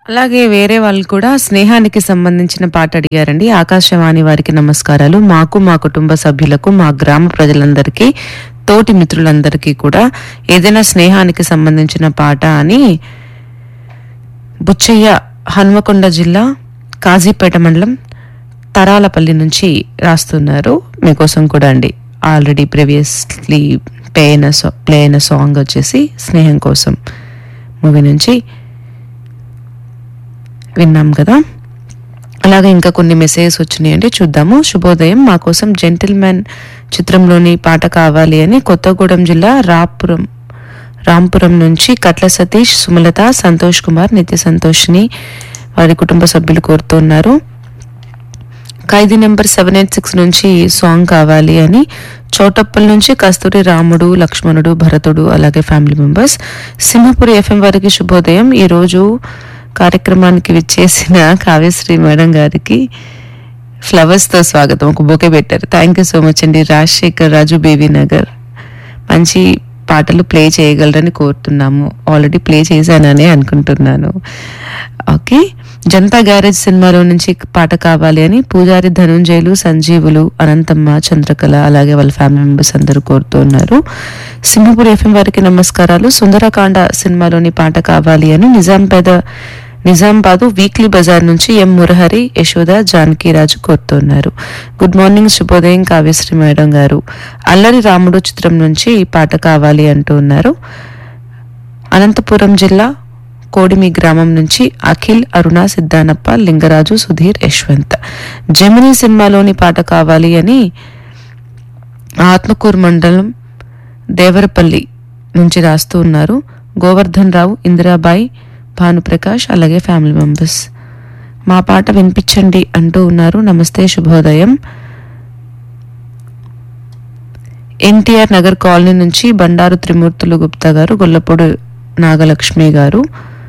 అలాగే వేరే వాళ్ళు కూడా స్నేహానికి సంబంధించిన పాట అడిగారండి ఆకాశవాణి వారికి నమస్కారాలు మాకు మా కుటుంబ సభ్యులకు మా గ్రామ ప్రజలందరికీ తోటి మిత్రులందరికీ కూడా ఏదైనా స్నేహానికి సంబంధించిన పాట అని బుచ్చయ్య హన్మకొండ జిల్లా కాజీపేట మండలం తరాలపల్లి నుంచి రాస్తున్నారు మీకోసం కూడా అండి ఆల్రెడీ ప్రీవియస్లీ ప్లే అయిన సో ప్లే అయిన సాంగ్ వచ్చేసి స్నేహం కోసం మూవీ నుంచి విన్నాం కదా అలాగే ఇంకా కొన్ని మెసేజెస్ వచ్చినాయండి చూద్దాము శుభోదయం మా కోసం జెంటిల్మెన్ చిత్రంలోని పాట కావాలి అని కొత్తగూడెం జిల్లా రాపురం రాంపురం నుంచి కట్ల సతీష్ సుమలత సంతోష్ కుమార్ నిత్య సంతోష్ని వారి కుటుంబ సభ్యులు కోరుతున్నారు Khaidi number seven eight six నుంచి సాంగ్ కావాలి అని చౌటప్పల్ నుంచి కస్తూరి రాముడు లక్ష్మణుడు భరతుడు అలాగే ఫ్యామిలీ మెంబర్స్ సింహపురి ఎఫ్ఎం వారికి శుభోదయం ఈరోజు కార్యక్రమానికి విచ్చేసిన కావ్యశ్రీ మేడం గారికి ఫ్లవర్స్ తో స్వాగతం ఒక బొకే పెట్టారు థ్యాంక్ యూ సో మచ్ అండి రాజశేఖర్ రాజు బేబీ నగర్ మంచి పాటలు ప్లే చేయగలరని కోరుతున్నాము ఆల్రెడీ ప్లే చేశానని అనుకుంటున్నాను ఓకే జనతా గ్యారేజ్ సినిమాలో నుంచి పాట కావాలి అని పూజారి ధనుంజయులు సంజీవులు అనంతమ్మ చంద్రకళ అలాగే వాళ్ళ ఫ్యామిలీ మెంబర్స్ అందరూ కోరుతున్నారు సింహపురి ఎఫ్ఎం వారికి నమస్కారాలు సుందరకాండ సినిమాలోని పాట కావాలి అని నిజాంపేద నిజామాబాద్ వీక్లీ బజార్ నుంచి ఎం మురహరి యశోద జానకిరాజు కోరుతున్నారు గుడ్ మార్నింగ్ శుభోదయం కావ్యశ్రీ మేడం గారు అల్లరి రాముడు చిత్రం నుంచి ఈ పాట కావాలి అంటూ ఉన్నారు అనంతపురం జిల్లా కోడిమి గ్రామం నుంచి అఖిల్ అరుణ సిద్ధానప్ప లింగరాజు సుధీర్ యశ్వంత్ జమినీ సినిమాలోని పాట కావాలి అని ఆత్మకూరు మండలం దేవరపల్లి నుంచి రాస్తూ ఉన్నారు గోవర్ధన్ రావు ఇందిరాబాయి భానుప్రకాష్ అలాగే ఫ్యామిలీ మెంబర్స్ మా పాట వినిపించండి అంటూ ఉన్నారు నమస్తే శుభోదయం ఎన్టీఆర్ నగర్ కాలనీ నుంచి బండారు త్రిమూర్తులు గుప్తా గారు గొల్లపూడి నాగలక్ష్మి గారు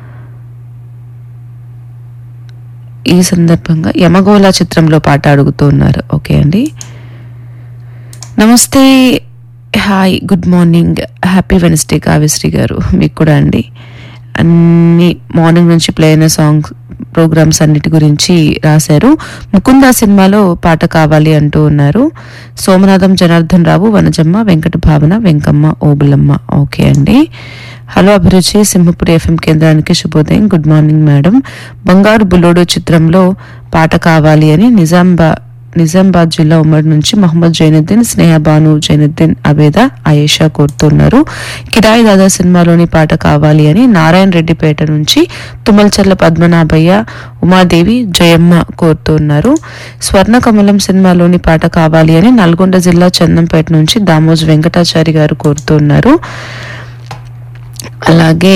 ఈ సందర్భంగా యమగోళ చిత్రంలో పాట అడుగుతూ ఉన్నారు ఓకే అండి నమస్తే hi good morning happy Wednesday Kavyasri గారు మీకు కూడా అండి అన్ని మార్నింగ్ నుంచి ప్లే అయిన సాంగ్ ప్రోగ్రామ్స్ అన్నిటి గురించి రాశారు ముకుంద సినిమాలో పాట కావాలి అంటూ ఉన్నారు సోమనాథం జనార్దన్ రావు వనజమ్మ వెంకట భావన వెంకమ్మ ఓబులమ్మ ఓకే అండి హలో అభిరుచి సింహపురి ఎఫ్ఎం కేంద్రానికి శుభోదయం గుడ్ మార్నింగ్ మేడం బంగారు బుల్లోడు చిత్రంలో పాట కావాలి అని నిజాంబా నిజామాబాద్ జిల్లా ఉమ్మడి నుంచి మహమ్మద్ జైనుద్దీన్ స్నేహ బాను జైనుద్దీన్ అబేద ఆయేషా కోరుతున్నారు కిరాయి దాదా సినిమాలోని పాట కావాలి అని నారాయణ రెడ్డిపేట నుంచి తుమ్మలచర్ల పద్మనాభయ్య ఉమాదేవి జయమ్మ కోరుతున్నారు స్వర్ణ కమలం సినిమాలోని పాట కావాలి అని నల్గొండ జిల్లా చందంపేట నుంచి దామోజ్ వెంకటాచారి గారు కోరుతున్నారు అలాగే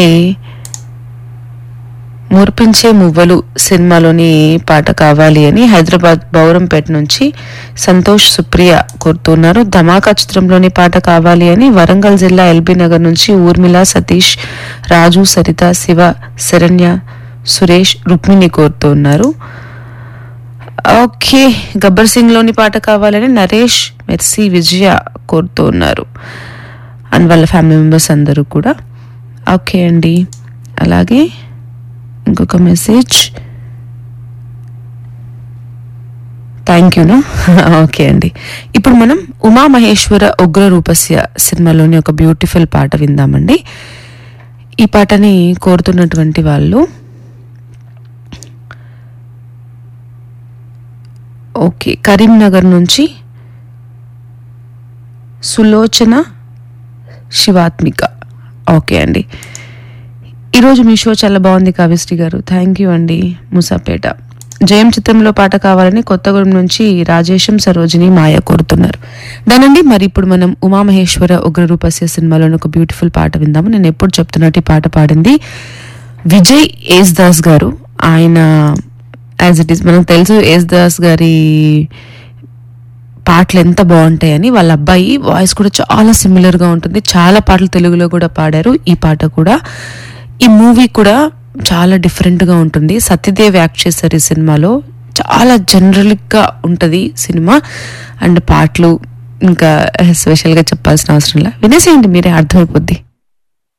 మురిపించే మువ్వలు సినిమాలోని పాట కావాలి అని హైదరాబాద్ బౌరంపేట నుంచి సంతోష్ సుప్రియ కోరుతున్నారు ధమాకా చిత్రంలోని పాట కావాలి అని వరంగల్ జిల్లా ఎల్బీ నగర్ నుంచి ఊర్మిళ సతీష్ రాజు సరిత శివ శరణ్య సురేష్ రుక్మిణి కోరుతున్నారు ఓకే గబ్బర్ సింగ్ లోని పాట కావాలని నరేష్ మెర్సీ విజయ కోరుతూ ఉన్నారు అండ్ వాళ్ళ ఫ్యామిలీ మెంబర్స్ అందరూ కూడా ఓకే అండి అలాగే ఇంకొక మెసేజ్ థ్యాంక్ యూనా ఓకే అండి ఇప్పుడు మనం ఉమామహేశ్వర ఉగ్ర రూపస్య సినిమాలోని ఒక బ్యూటిఫుల్ పాట విందామండి ఈ పాటని కోరుతున్నటువంటి వాళ్ళు ఓకే కరీంనగర్ నుంచి సులోచన శివాత్మిక ఓకే అండి ఈరోజు మీ షో చాలా బాగుంది కావ్యశ్రీ గారు థ్యాంక్ యూ అండి ముసాపేట జయం చిత్రంలో పాట కావాలని కొత్తగూడెం నుంచి రాజేశం సరోజిని మాయ కోరుతున్నారు దానండి మరి ఇప్పుడు మనం ఉమామహేశ్వర ఉగ్రరూపస్య సినిమాలోని ఒక బ్యూటిఫుల్ పాట విందాము నేను ఎప్పుడు చెప్తున్నట్టు ఈ పాట పాడింది విజయ్ ఏస్ దాస్ గారు ఆయన యాజ్ ఇట్ ఈస్ మనకు తెలుసు ఏస్ దాస్ గారి పాటలు ఎంత బాగుంటాయని వాళ్ళ అబ్బాయి వాయిస్ కూడా చాలా సిమిలర్ గా ఉంటుంది చాలా పాటలు తెలుగులో కూడా పాడారు ఈ పాట కూడా ఈ మూవీ కూడా చాలా డిఫరెంట్ గా ఉంటుంది సత్యదేవ్ యాక్ట్ చేశారు ఈ సినిమాలో చాలా జనరల్ గా ఉంటది సినిమా అండ్ పాటలు ఇంకా స్పెషల్ గా చెప్పాల్సిన అవసరం లే వినేసేయండి మీరే అర్థమైపోద్ది